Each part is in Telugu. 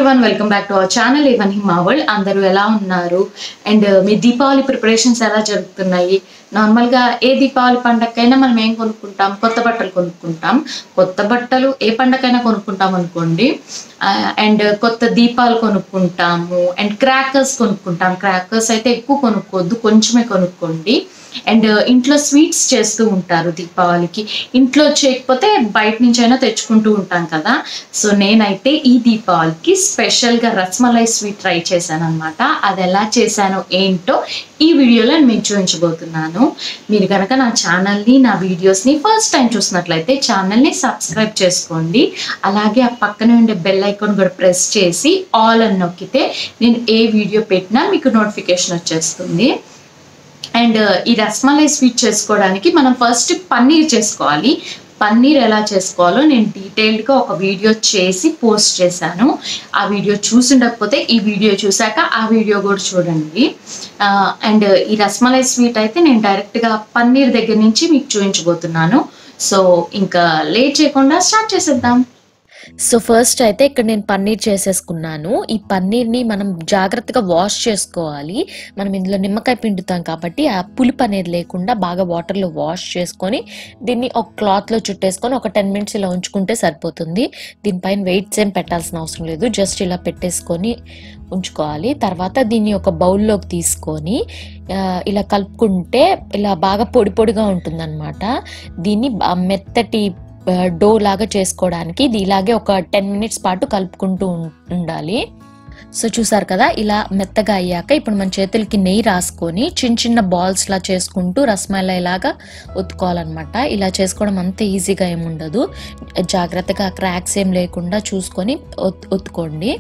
everyone welcome back to our channel even హిమావల్ అందరూ ఎలా ఉన్నారు అండ్ మీ దీపావళి ప్రిపరేషన్స్ ఎలా జరుగుతున్నాయి నార్మల్గా ఏ దీపావళి పండగకైనా మనం ఏం కొనుక్కుంటాం కొత్త బట్టలు కొనుక్కుంటాం కొత్త బట్టలు ఏ పండగకైనా కొనుక్కుంటాం అనుకోండి అండ్ కొత్త దీపాలు కొనుక్కుంటాము అండ్ క్రాకర్స్ కొనుక్కుంటాం క్రాకర్స్ అయితే ఎక్కువ కొనుక్కోవద్దు కొంచెమే కొనుక్కోండి అండ్ ఇంట్లో స్వీట్స్ చేస్తూ ఉంటారు దీపావళికి ఇంట్లో చేయకపోతే బయట నుంచి అయినా తెచ్చుకుంటూ ఉంటాం కదా సో నేనైతే ఈ దీపావళికి స్పెషల్గా రస్మలై స్వీట్ ట్రై చేశాను అనమాట అది ఎలా చేశానో ఏంటో ఈ వీడియోలో నేను మీకు చూపించబోతున్నాను మీరు కనుక నా ఛానల్ని నా వీడియోస్ని ఫస్ట్ టైం చూసినట్లయితే ఛానల్ని సబ్స్క్రైబ్ చేసుకోండి అలాగే ఆ పక్కనే ఉండే బెల్ ఐకాన్ కూడా ప్రెస్ చేసి ఆల్ అని నొక్కితే నేను ఏ వీడియో పెట్టినా మీకు నోటిఫికేషన్ వచ్చేస్తుంది అండ్ ఈ రస్మలై స్వీట్ చేసుకోవడానికి మనం ఫస్ట్ పన్నీర్ చేసుకోవాలి పన్నీర్ ఎలా చేసుకోవాలో నేను డీటెయిల్డ్గా ఒక వీడియో చేసి పోస్ట్ చేశాను ఆ వీడియో చూసిండకపోతే ఈ వీడియో చూసాక ఆ వీడియో కూడా చూడండి అండ్ ఈ రస్మలై స్వీట్ అయితే నేను డైరెక్ట్గా పన్నీర్ దగ్గర నుంచి మీకు చూపించబోతున్నాను సో ఇంకా లేట్ చేయకుండా స్టార్ట్ చేసేద్దాం సో ఫస్ట్ అయితే ఇక్కడ నేను పన్నీర్ చేసేసుకున్నాను ఈ పన్నీర్ని మనం జాగ్రత్తగా వాష్ చేసుకోవాలి మనం ఇందులో నిమ్మకాయ పిండుతాం కాబట్టి ఆ పులుపు అనేది లేకుండా బాగా వాటర్లో వాష్ చేసుకొని దీన్ని ఒక క్లాత్లో చుట్టేసుకొని ఒక టెన్ మినిట్స్ ఇలా ఉంచుకుంటే సరిపోతుంది దీనిపైన వెయిట్స్ ఏం పెట్టాల్సిన అవసరం లేదు జస్ట్ ఇలా పెట్టేసుకొని ఉంచుకోవాలి తర్వాత దీన్ని ఒక బౌల్లోకి తీసుకొని ఆ, ఇలా కలుపుకుంటే ఇలా బాగా పొడి పొడిగా ఉంటుందన్నమాట దీన్ని బా- మెత్తటి డో లాగా చేసుకోవడానికి ఇది ఇలాగే ఒక టెన్ మినిట్స్ పాటు కలుపుకుంటూ ఉం- ఉండాలి సో చూసారు కదా ఇలా మెత్తగా అయ్యాక ఇప్పుడు మన చేతులకి నెయ్యి రాసుకొని చిన్న చిన్న బాల్స్ లా చేసుకుంటూ రసమలై లాగా ఒత్తుకోవాలన్నమాట ఇలా చేసుకోవడం అంత ఈజీగా ఏముండదు జాగ్రత్తగా క్రాక్స్ ఏం లేకుండా చూసుకొని ఒత్- ఒత్తుకోండి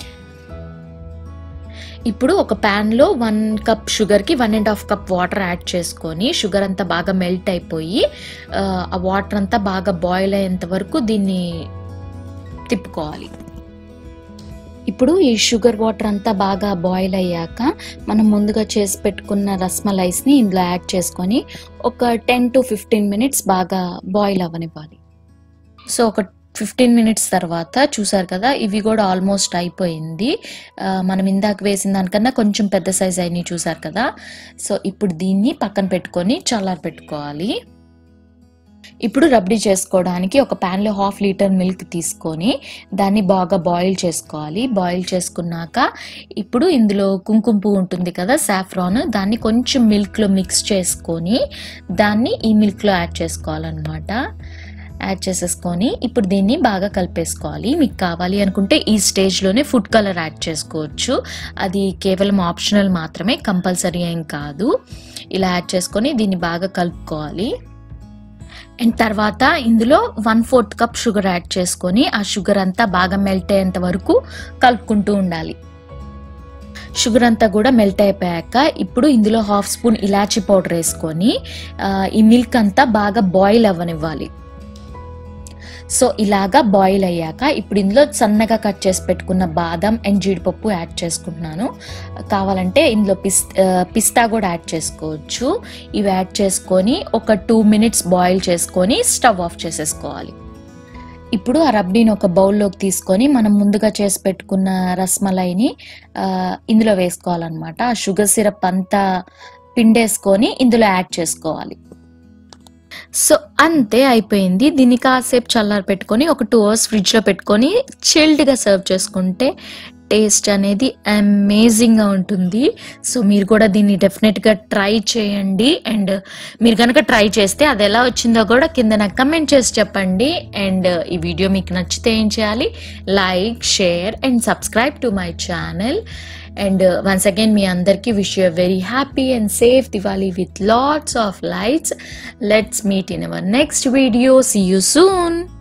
ఇప్పుడు ఒక ప్యాన్లో వన్ కప్ షుగర్కి one and half cup water add చేసుకొని షుగర్ అంతా బాగా మెల్ట్ అయిపోయి ఆ, ఆ వాటర్ అంతా బాగా బాయిల్ అయ్యేంత వరకు దీన్ని తిప్పుకోవాలి ఇప్పుడు ఈ షుగర్ వాటర్ అంతా బాగా బాయిల్ అయ్యాక మనం ముందుగా చేసి పెట్టుకున్న రస్మలైస్ని ఇందులో యాడ్ చేసుకొని ఒక టెన్ టు ఫిఫ్టీన్ మినిట్స్ బాగా బాయిల్ అవ్వనివ్వాలి సో ఒక ఫిఫ్టీన్ మినిట్స్ తర్వాత చూసారు కదా ఇవి కూడా ఆల్మోస్ట్ అయిపోయింది ఆ, మనం ఇందాక వేసిన దానికన్నా కొంచెం పెద్ద సైజ్ అయినాయి చూసారు కదా సో ఇప్పుడు దీన్ని పక్కన పెట్టుకొని చల్లారి పెట్టుకోవాలి ఇప్పుడు రబ్డీ చేసుకోవడానికి ఒక ప్యాన్లో హాఫ్ లీటర్ మిల్క్ తీసుకొని దాన్ని బాగా బాయిల్ చేసుకోవాలి బాయిల్ చేసుకున్నాక ఇప్పుడు ఇందులో కుంకుమ పువ్వు ఉంటుంది కదా సాఫ్రాన్ దాన్ని కొంచెం మిల్క్లో మిక్స్ చేసుకొని దాన్ని ఈ మిల్క్లో యాడ్ చేసుకోవాలన్నమాట యాడ్ చేసేసుకొని ఇప్పుడు దీన్ని బాగా కలిపేసుకోవాలి మీకు కావాలి అనుకుంటే ఈ స్టేజ్లోనే ఫుడ్ కలర్ యాడ్ చేసుకోవచ్చు అది కేవలం ఆప్షనల్ మాత్రమే కంపల్సరీ ఏం కాదు ఇలా యాడ్ చేసుకొని దీన్ని బాగా కలుపుకోవాలి అండ్ తర్వాత ఇందులో one fourth cup sugar add చేసుకొని ఆ షుగర్ అంతా బాగా మెల్ట్ అయ్యేంత వరకు కలుపుకుంటూ ఉండాలి షుగర్ అంతా కూడా మెల్ట్ అయిపోయాక ఇప్పుడు ఇందులో హాఫ్ స్పూన్ ఇలాచీ పౌడర్ వేసుకొని ఆ, ఈ మిల్క్ అంతా బాగా బాయిల్ అవ్వనివ్వాలి సో ఇలాగా బాయిల్ అయ్యాక ఇప్పుడు ఇందులో సన్నగా కట్ చేసి పెట్టుకున్న బాదం అండ్ జీడిపప్పు యాడ్ చేసుకుంటున్నాను కావాలంటే ఇందులో పిస్ ఆ, పిస్తా కూడా యాడ్ చేసుకోవచ్చు ఇవి యాడ్ చేసుకొని ఒక టూ మినిట్స్ బాయిల్ చేసుకొని స్టవ్ ఆఫ్ చేసేసుకోవాలి ఇప్పుడు ఆ రబ్డీని ఒక బౌల్లోకి తీసుకొని మనం ముందుగా చేసి పెట్టుకున్న రస్మలైని ఆ, ఇందులో వేసుకోవాలన్నమాట ఆ షుగర్ సిరప్ అంతా పిండేసుకొని ఇందులో యాడ్ చేసుకోవాలి సో అంతే అయిపోయింది దీన్ని కాసేపు చల్లారి పెట్టుకొని ఒక టూ అవర్స్ ఫ్రిడ్జ్లో పెట్టుకొని చిల్డ్గా సర్వ్ చేసుకుంటే టేస్ట్ అనేది అమేజింగ్గా ఉంటుంది సో మీరు కూడా దీన్ని డెఫినెట్గా ట్రై చేయండి అండ్ మీరు కనుక ట్రై చేస్తే అది ఎలా వచ్చిందో కూడా కింద నాకు కమెంట్ చేసి చెప్పండి అండ్ ఈ వీడియో మీకు నచ్చితే ఏం చేయాలి like share and subscribe to my channel and once again మీ అందరికీ wish you very happy and safe Diwali with lots of lights let's meet in our next video see you soon